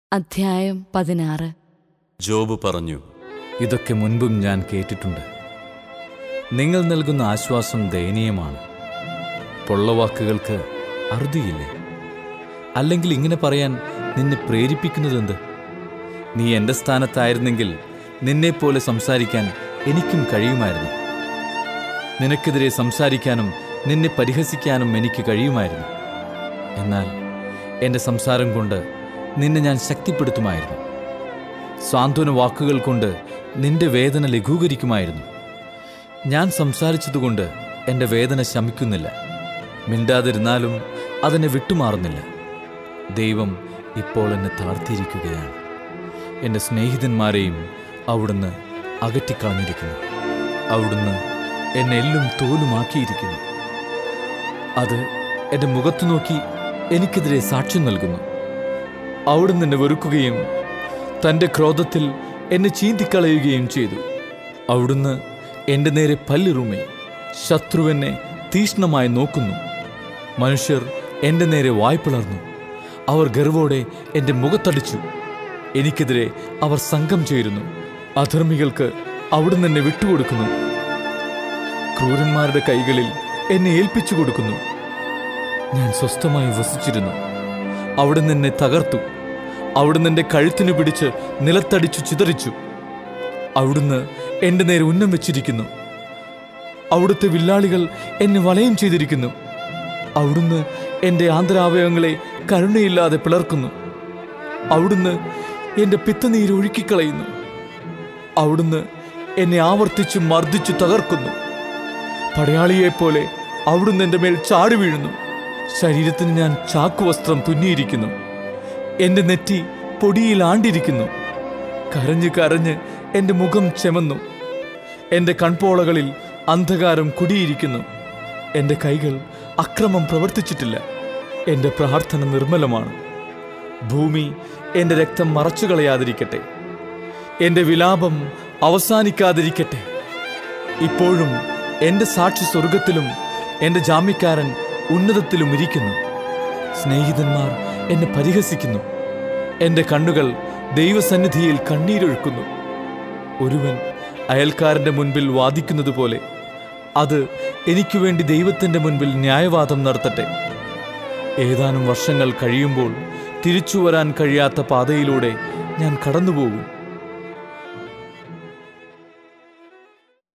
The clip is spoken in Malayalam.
അധ്യായം പതിനാറ് ജോബ് പറഞ്ഞു ഇതൊക്കെ മുൻപും ഞാൻ കേട്ടിട്ടുണ്ട് നിങ്ങൾ നൽകുന്ന ആശ്വാസം ദയനീയമാണ് പൊള്ളവാക്കുകൾക്ക് അറുതിയില്ലേ അല്ലെങ്കിൽ ഇങ്ങനെ പറയാൻ നിന്നെ പ്രേരിപ്പിക്കുന്നതെന്ത് നീ എൻ്റെ സ്ഥാനത്തായിരുന്നെങ്കിൽ നിന്നെപ്പോലെ സംസാരിക്കാൻ എനിക്കും കഴിയുമായിരുന്നു നിനക്കെതിരെ സംസാരിക്കാനും നിന്നെ പരിഹസിക്കാനും എനിക്ക് കഴിയുമായിരുന്നു എന്നാൽ എൻ്റെ സംസാരം കൊണ്ട് നിന്നെ ഞാൻ ശക്തിപ്പെടുത്തുമായിരുന്നു സാന്ത്വന വാക്കുകൾ കൊണ്ട് നിന്റെ വേദന ലഘൂകരിക്കുമായിരുന്നു ഞാൻ സംസാരിച്ചതുകൊണ്ട് എൻ്റെ വേദന ശമിക്കുന്നില്ല മിണ്ടാതിരുന്നാലും അതിനെ വിട്ടുമാറുന്നില്ല ദൈവം ഇപ്പോൾ എന്നെ താഴ്ത്തിയിരിക്കുകയാണ് എൻ്റെ സ്നേഹിതന്മാരെയും അവിടുന്ന് അകറ്റിക്കളഞ്ഞിരിക്കുന്നു അവിടുന്ന് എന്നെ എല്ലും തോലുമാക്കിയിരിക്കുന്നു അത് എൻ്റെ മുഖത്തു നോക്കി എനിക്കെതിരെ സാക്ഷ്യം നൽകുന്നു അവിടുന്ന് എന്നെ വെറുക്കുകയും തൻ്റെ ക്രോധത്തിൽ എന്നെ ചീന്തിക്കളയുകയും ചെയ്തു അവിടുന്ന് എൻ്റെ നേരെ പല്ലിറുമി ശത്രുവെന്നെ തീഷ്ണമായി നോക്കുന്നു മനുഷ്യർ എൻ്റെ നേരെ വായ്പിളർന്നു അവർ ഗർവോടെ എൻ്റെ മുഖത്തടിച്ചു എനിക്കെതിരെ അവർ സംഘം ചേരുന്നു അധർമ്മികൾക്ക് അവിടുന്ന് എന്നെ വിട്ടുകൊടുക്കുന്നു ക്രൂരന്മാരുടെ കൈകളിൽ എന്നെ ഏൽപ്പിച്ചു കൊടുക്കുന്നു ഞാൻ സ്വസ്ഥമായി വസിച്ചിരുന്നു അവിടുന്ന് എന്നെ തകർത്തു അവിടുന്ന് എൻ്റെ കഴുത്തിനു പിടിച്ച് നിലത്തടിച്ചു ചിതറിച്ചു അവിടുന്ന് എൻ്റെ നേരെ ഉന്നം വെച്ചിരിക്കുന്നു അവിടുത്തെ വില്ലാളികൾ എന്നെ വലയം ചെയ്തിരിക്കുന്നു അവിടുന്ന് എൻ്റെ ആന്തരാവയവങ്ങളെ കരുണയില്ലാതെ പിളർക്കുന്നു അവിടുന്ന് എൻ്റെ പിത്തനീര് ഒഴുക്കിക്കളയുന്നു അവിടുന്ന് എന്നെ ആവർത്തിച്ചു മർദ്ദിച്ചു തകർക്കുന്നു പടയാളിയെപ്പോലെ അവിടുന്ന് എൻ്റെ മേൽ ചാടി വീഴുന്നു ശരീരത്തിന് ഞാൻ ചാക്കുവസ്ത്രം തുന്നിയിരിക്കുന്നു എൻ്റെ നെറ്റി പൊടിയിൽ ആണ്ടിരിക്കുന്നു കരഞ്ഞ് കരഞ്ഞ് എൻ്റെ മുഖം ചെമന്നു എൻ്റെ കൺപോളകളിൽ അന്ധകാരം കുടിയിരിക്കുന്നു എൻ്റെ കൈകൾ അക്രമം പ്രവർത്തിച്ചിട്ടില്ല എൻ്റെ പ്രാർത്ഥന നിർമ്മലമാണ് ഭൂമി എൻ്റെ രക്തം മറച്ചു കളയാതിരിക്കട്ടെ എൻ്റെ വിലാപം അവസാനിക്കാതിരിക്കട്ടെ ഇപ്പോഴും എൻ്റെ സാക്ഷി സ്വർഗത്തിലും എൻ്റെ ജാമ്യക്കാരൻ ഉന്നതത്തിലും ഇരിക്കുന്നു സ്നേഹിതന്മാർ എന്നെ പരിഹസിക്കുന്നു എൻ്റെ കണ്ണുകൾ ദൈവസന്നിധിയിൽ കണ്ണീരൊഴുക്കുന്നു ഒരുവൻ അയൽക്കാരൻ്റെ മുൻപിൽ വാദിക്കുന്നത് പോലെ അത് എനിക്കു വേണ്ടി ദൈവത്തിൻ്റെ മുൻപിൽ ന്യായവാദം നടത്തട്ടെ ഏതാനും വർഷങ്ങൾ കഴിയുമ്പോൾ തിരിച്ചു വരാൻ കഴിയാത്ത പാതയിലൂടെ ഞാൻ കടന്നുപോകും